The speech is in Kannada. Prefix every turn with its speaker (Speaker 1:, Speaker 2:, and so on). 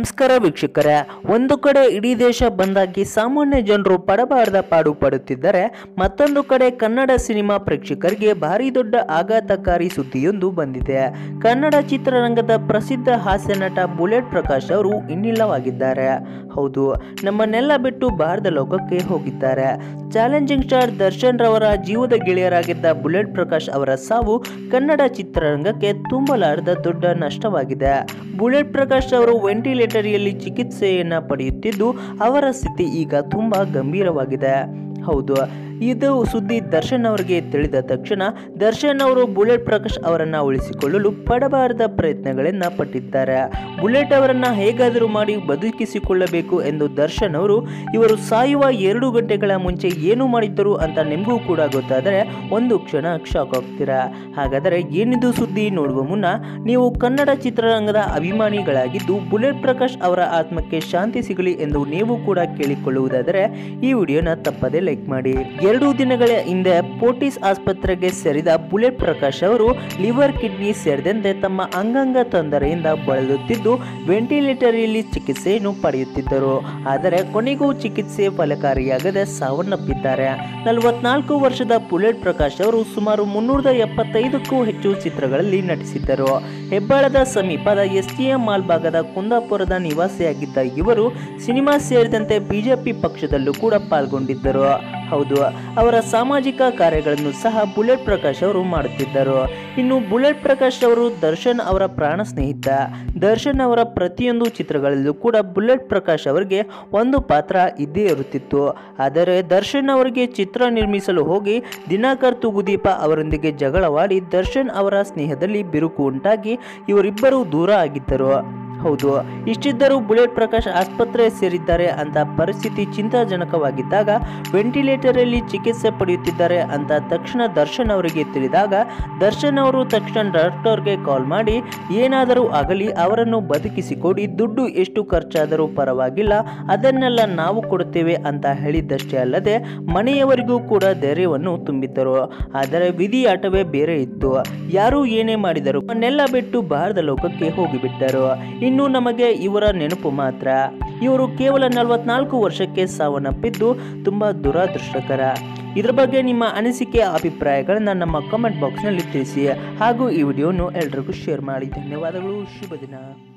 Speaker 1: ನಮಸ್ಕಾರ ವೀಕ್ಷಕರೇ ಒಂದು ಕಡೆ ಇಡೀ ದೇಶ ಬಂದಾಗಿ ಸಾಮಾನ್ಯ ಜನರು ಪಡಬಾರದ ಪಾಡು ಪಡುತ್ತಿದ್ದರೆ ಮತ್ತೊಂದು ಕಡೆ ಕನ್ನಡ ಸಿನಿಮಾ ಪ್ರೇಕ್ಷಕರಿಗೆ ಭಾರಿ ದೊಡ್ಡ ಆಘಾತಕಾರಿ ಸುದ್ದಿಯೊಂದು ಬಂದಿದೆ ಕನ್ನಡ ಚಿತ್ರರಂಗದ ಪ್ರಸಿದ್ಧ ಹಾಸ್ಯ ನಟ ಬುಲೆಟ್ ಪ್ರಕಾಶ್ ಅವರು ಇನ್ನಿಲ್ಲವಾಗಿದ್ದಾರೆ ಹೌದು ನಮ್ಮನ್ನೆಲ್ಲ ಬಿಟ್ಟು ಭಾರತ ಲೋಕಕ್ಕೆ ಹೋಗಿದ್ದಾರೆ ಚಾಲೆಂಜಿಂಗ್ ಸ್ಟಾರ್ ದರ್ಶನ್ ರವರ ಜೀವದ ಗೆಳೆಯರಾಗಿದ್ದ ಬುಲೆಟ್ ಪ್ರಕಾಶ್ ಅವರ ಸಾವು ಕನ್ನಡ ಚಿತ್ರರಂಗಕ್ಕೆ ತುಂಬಲಾರದ ದೊಡ್ಡ ನಷ್ಟವಾಗಿದೆ ಬುಲೆಟ್ ಪ್ರಕಾಶ್ ಅವರು ವೆಂಟಿಲೇಟರಿಯಲ್ಲಿ ಚಿಕಿತ್ಸೆಯನ್ನ ಪಡೆಯುತ್ತಿದ್ದು ಅವರ ಸ್ಥಿತಿ ಈಗ ತುಂಬಾ ಗಂಭೀರವಾಗಿದೆ ಹೌದು ಇದು ಸುದ್ದಿ ದರ್ಶನ್ ಅವರಿಗೆ ತಿಳಿದ ತಕ್ಷಣ ದರ್ಶನ್ ಅವರು ಬುಲೆಟ್ ಪ್ರಕಾಶ್ ಅವರನ್ನ ಉಳಿಸಿಕೊಳ್ಳಲು ಪಡಬಾರದ ಪ್ರಯತ್ನಗಳನ್ನ ಪಟ್ಟಿದ್ದಾರೆ ಬುಲೆಟ್ ಅವರನ್ನ ಹೇಗಾದರೂ ಮಾಡಿ ಬದುಕಿಸಿಕೊಳ್ಳಬೇಕು ಎಂದು ದರ್ಶನ್ ಅವರು ಇವರು ಸಾಯುವ ಎರಡು ಗಂಟೆಗಳ ಮುಂಚೆ ಏನು ಮಾಡಿದ್ದರು ಅಂತ ನಿಮಗೂ ಕೂಡ ಗೊತ್ತಾದರೆ ಒಂದು ಕ್ಷಣ ಶಾಕ್ ಆಗ್ತೀರಾ ಹಾಗಾದರೆ ಏನಿದು ಸುದ್ದಿ ನೋಡುವ ಮುನ್ನ ನೀವು ಕನ್ನಡ ಚಿತ್ರರಂಗದ ಅಭಿಮಾನಿಗಳಾಗಿದ್ದು ಬುಲೆಟ್ ಪ್ರಕಾಶ್ ಅವರ ಆತ್ಮಕ್ಕೆ ಶಾಂತಿ ಸಿಗಲಿ ಎಂದು ನೀವು ಕೂಡ ಕೇಳಿಕೊಳ್ಳುವುದಾದರೆ ಈ ವಿಡಿಯೋನ ತಪ್ಪದೆ ಲೈಕ್ ಮಾಡಿ ಎರಡು ದಿನಗಳ ಹಿಂದೆ ಪೋರ್ಟಿಸ್ ಆಸ್ಪತ್ರೆಗೆ ಸೇರಿದ ಬುಲೆಟ್ ಪ್ರಕಾಶ್ ಅವರು ಲಿವರ್ ಕಿಡ್ನಿ ಸೇರಿದಂತೆ ತಮ್ಮ ಅಂಗಾಂಗ ತೊಂದರೆಯಿಂದ ಬಳಲುತ್ತಿದ್ದು ವೆಂಟಿಲೇಟರಿಯಲ್ಲಿ ಚಿಕಿತ್ಸೆಯನ್ನು ಪಡೆಯುತ್ತಿದ್ದರು ಆದರೆ ಕೊನೆಗೂ ಚಿಕಿತ್ಸೆ ಫಲಕಾರಿಯಾಗದೆ ಸಾವನ್ನಪ್ಪಿದ್ದಾರೆ ನಲವತ್ನಾಲ್ಕು ವರ್ಷದ ಬುಲೆಟ್ ಪ್ರಕಾಶ್ ಅವರು ಸುಮಾರು ಮುನ್ನೂರ ಎಪ್ಪತ್ತೈದಕ್ಕೂ ಹೆಚ್ಚು ಚಿತ್ರಗಳಲ್ಲಿ ನಟಿಸಿದ್ದರು ಹೆಬ್ಬಾಳದ ಸಮೀಪದ ಎಸ್ಟಿಎಂ ಮಾಲ್ ಭಾಗದ ಕುಂದಾಪುರದ ನಿವಾಸಿಯಾಗಿದ್ದ ಇವರು ಸಿನಿಮಾ ಸೇರಿದಂತೆ ಬಿಜೆಪಿ ಪಕ್ಷದಲ್ಲೂ ಕೂಡ ಪಾಲ್ಗೊಂಡಿದ್ದರು ಹೌದು ಅವರ ಸಾಮಾಜಿಕ ಕಾರ್ಯಗಳನ್ನು ಸಹ ಬುಲೆಟ್ ಪ್ರಕಾಶ್ ಅವರು ಮಾಡುತ್ತಿದ್ದರು ಇನ್ನು ಬುಲೆಟ್ ಪ್ರಕಾಶ್ ಅವರು ದರ್ಶನ್ ಅವರ ಪ್ರಾಣ ಸ್ನೇಹಿತ ದರ್ಶನ್ ಅವರ ಪ್ರತಿಯೊಂದು ಚಿತ್ರಗಳಲ್ಲೂ ಕೂಡ ಬುಲೆಟ್ ಪ್ರಕಾಶ್ ಅವರಿಗೆ ಒಂದು ಪಾತ್ರ ಇದ್ದೇ ಇರುತ್ತಿತ್ತು ಆದರೆ ದರ್ಶನ್ ಅವರಿಗೆ ಚಿತ್ರ ನಿರ್ಮಿಸಲು ಹೋಗಿ ದಿನಾಕರ್ ತೂಗುದೀಪ ಅವರೊಂದಿಗೆ ಜಗಳವಾಡಿ ದರ್ಶನ್ ಅವರ ಸ್ನೇಹದಲ್ಲಿ ಬಿರುಕು ಉಂಟಾಗಿ ಇವರಿಬ್ಬರು ದೂರ ಆಗಿದ್ದರು ಹೌದು ಇಷ್ಟಿದ್ದರೂ ಬುಲೆಟ್ ಪ್ರಕಾಶ್ ಆಸ್ಪತ್ರೆ ಸೇರಿದ್ದಾರೆ ಅಂತ ಪರಿಸ್ಥಿತಿ ಚಿಂತಾಜನಕವಾಗಿದ್ದಾಗ ವೆಂಟಿಲೇಟರಲ್ಲಿ ಚಿಕಿತ್ಸೆ ಪಡೆಯುತ್ತಿದ್ದಾರೆ ಅಂತ ತಕ್ಷಣ ದರ್ಶನ್ ಅವರಿಗೆ ತಿಳಿದಾಗ ದರ್ಶನ್ ಅವರು ತಕ್ಷಣ ಡಾಕ್ಟರ್ಗೆ ಕಾಲ್ ಮಾಡಿ ಏನಾದರೂ ಆಗಲಿ ಅವರನ್ನು ಬದುಕಿಸಿಕೊಡಿ ದುಡ್ಡು ಎಷ್ಟು ಖರ್ಚಾದರೂ ಪರವಾಗಿಲ್ಲ ಅದನ್ನೆಲ್ಲ ನಾವು ಕೊಡುತ್ತೇವೆ ಅಂತ ಹೇಳಿದ್ದಷ್ಟೇ ಅಲ್ಲದೆ ಮನೆಯವರಿಗೂ ಕೂಡ ಧೈರ್ಯವನ್ನು ತುಂಬಿದ್ದರು ಆದರೆ ವಿಧಿ ಆಟವೇ ಬೇರೆ ಇತ್ತು ಯಾರು ಏನೇ ಮಾಡಿದರು ಮನ್ನೆಲ್ಲ ಬಿಟ್ಟು ಭಾರತ ಲೋಕಕ್ಕೆ ಹೋಗಿಬಿಟ್ಟರು ಇನ್ನು ನಮಗೆ ಇವರ ನೆನಪು ಮಾತ್ರ ಇವರು ಕೇವಲ ನಲವತ್ನಾಲ್ಕು ವರ್ಷಕ್ಕೆ ಸಾವನ್ನಪ್ಪಿದ್ದು ತುಂಬಾ ದುರಾದೃಷ್ಟಕರ ಇದ್ರ ಬಗ್ಗೆ ನಿಮ್ಮ ಅನಿಸಿಕೆ ಅಭಿಪ್ರಾಯಗಳನ್ನು ನಮ್ಮ ಕಮೆಂಟ್ ಬಾಕ್ಸ್ನಲ್ಲಿ ತಿಳಿಸಿ ಹಾಗೂ ಈ ವಿಡಿಯೋನು ಎಲ್ರಿಗೂ ಶೇರ್ ಮಾಡಿ ಧನ್ಯವಾದಗಳು ಶುಭ ದಿನ